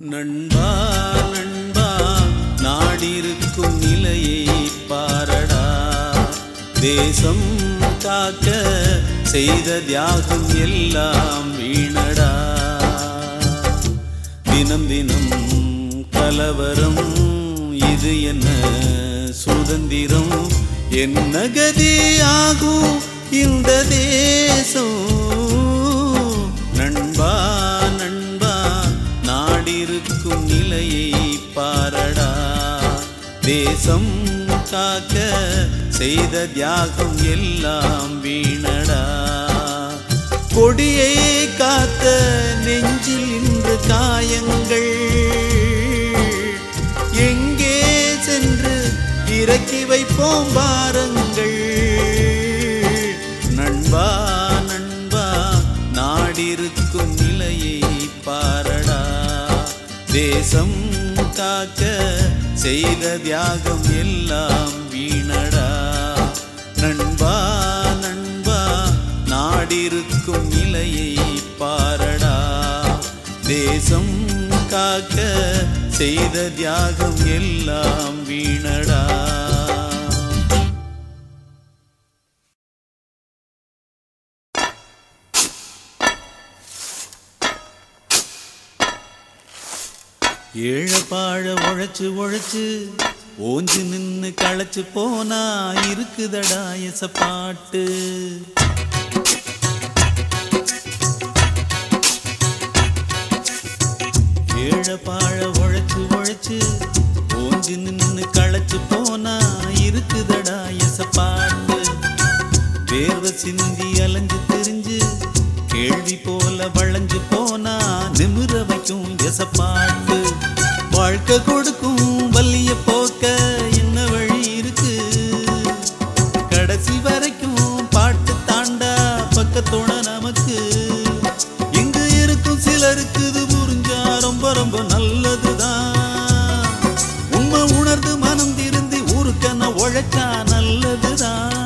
நண்பா நண்பா நாடிருக்கும் நிலையை பாரடா தேசம் காக்க செய்த தியாகம் எல்லாம் வீணடா தினம் தினம் கலவரம் இது என்ன சுதந்திரம் என்ன கதியாகும் இந்த தேசம் நண்பா நண்பா நாடிருக்கும் நிலையை பாரடா தேசம் காக்க செய்த தியாகம் எல்லாம் வீணடா கொடியை காத்த நெஞ்சில் இன்று காயங்கள் எங்கே சென்று இறக்கி வைப்போம் பாருங்கள் நண்பா நண்பா நாடிருக்கும் நிலையை பாரடா தேசம் காக்க செய்த தியாகம் எல்லாம் வீணடா நண்பா நண்பா நாடிருக்கும் நிலையை பாரடா தேசம் காக்க செய்த தியாகம் எல்லாம் வீணடா ஏழப்பாழ உழைச்சு உழைச்சு ஓஞ்சு நின்னு களைச்சு போனா இருக்குதடா எசப்பாட்டு ஏழப்பாழ உழைச்சு உழைச்சு ஓஞ்சு நின்னு களைச்சு போனா இருக்குதடா எசப்பாட்டு வேர்வை சிந்தி அலைஞ்சு திரிஞ்சு கேள்வி போல வளைஞ்சு போனா நிமிர வைக்கும் எசப்பாட்டு வாழ்க்கை கொடுக்கும் வலிய போக்க என்ன வழி இருக்கு கடைசி வரைக்கும் பாட்டு தாண்டா பக்கத்தோட நமக்கு இங்கு இருக்கும் சிலருக்கு இது புரிஞ்சா ரொம்ப ரொம்ப நல்லதுதான் உண்மை உணர்ந்து மனம் திருந்தி ஊருக்கென்ன உழைச்சா நல்லதுதான்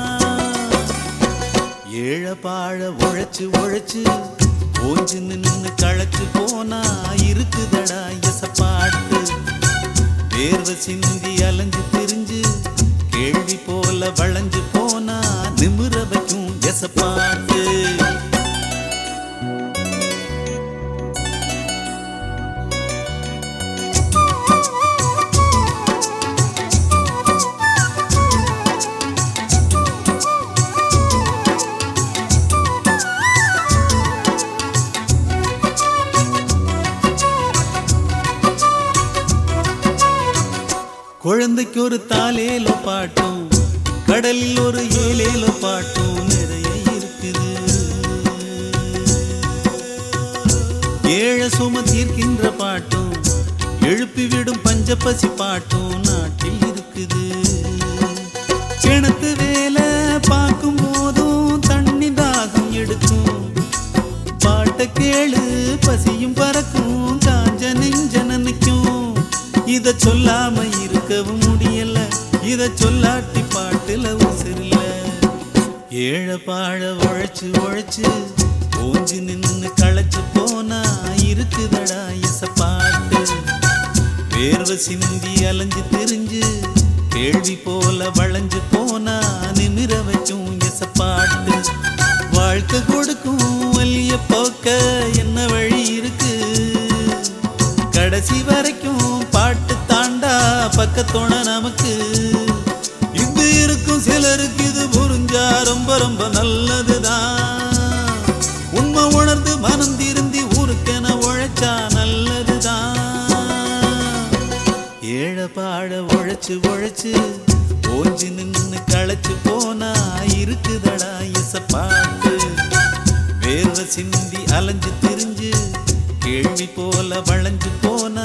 ஏழப்பாழ உழைச்சு உழைச்சு ஓஞ்சு நின்னு களைச்சு போனா இருக்குதடா எசப்பாட்டு வேர்வை சிந்தி அலைஞ்சு திரிஞ்சு கேள்வி போல வளைஞ்சு போனா நிமிர வைக்கும் எசப்பாட்டு குழந்தைக்கு ஒரு தாலேலோ பாட்டும் கடலில் ஒரு ஏலேலோ பாட்டும் நிறைய இருக்குது ஏழ சும தீர்க்கின்ற பாட்டும் எழுப்பி விடும் பஞ்சப்பசி பாட்டும் நாட்டில் இருக்குது கிணத்து வேலை பார்க்கும் போதும் தண்ணி தாகம் எடுக்கும் பாட்ட கேளு பசியும் பறக்கும் காஞ்ச நெஞ்ச நினைக்கும் இத சொல்லாம இருக்கவும் முடியல இத சொல்லாட்டி பாட்டுல உசிரில்ல ஏழ பாழ உழைச்சு உழைச்சு ஓஞ்சு நின்னு களைச்சு போனா இருக்குதடா இச பாட்டு வேர்வை சிந்தி அலைஞ்சு திரிஞ்சு கேள்வி போல வளைஞ்சு போனா நிமிர வச்சும் எச பாட்டு வாழ்க்கை கொடுக்கும் வலிய போக்க என்ன வழி இருக்கு கடைசி வரைக்கும் பாட்டு தாண்டா பக்கத்தோட நமக்கு இது இருக்கும் சிலருக்கு இது புரிஞ்சா ரொம்ப ரொம்ப நல்லதுதான் உண்மை உணர்ந்து மனம் திருந்தி ஊருக்கென உழைச்சா நல்லதுதான் ஏழ பாழ உழைச்சு உழைச்சு ஓஞ்சு நின்னு களைச்சு போனா இருக்குதடா இச பாட்டு வேர்வை சிந்தி அலைஞ்சு திரிஞ்சு கேள்வி போல வளைஞ்சு போனா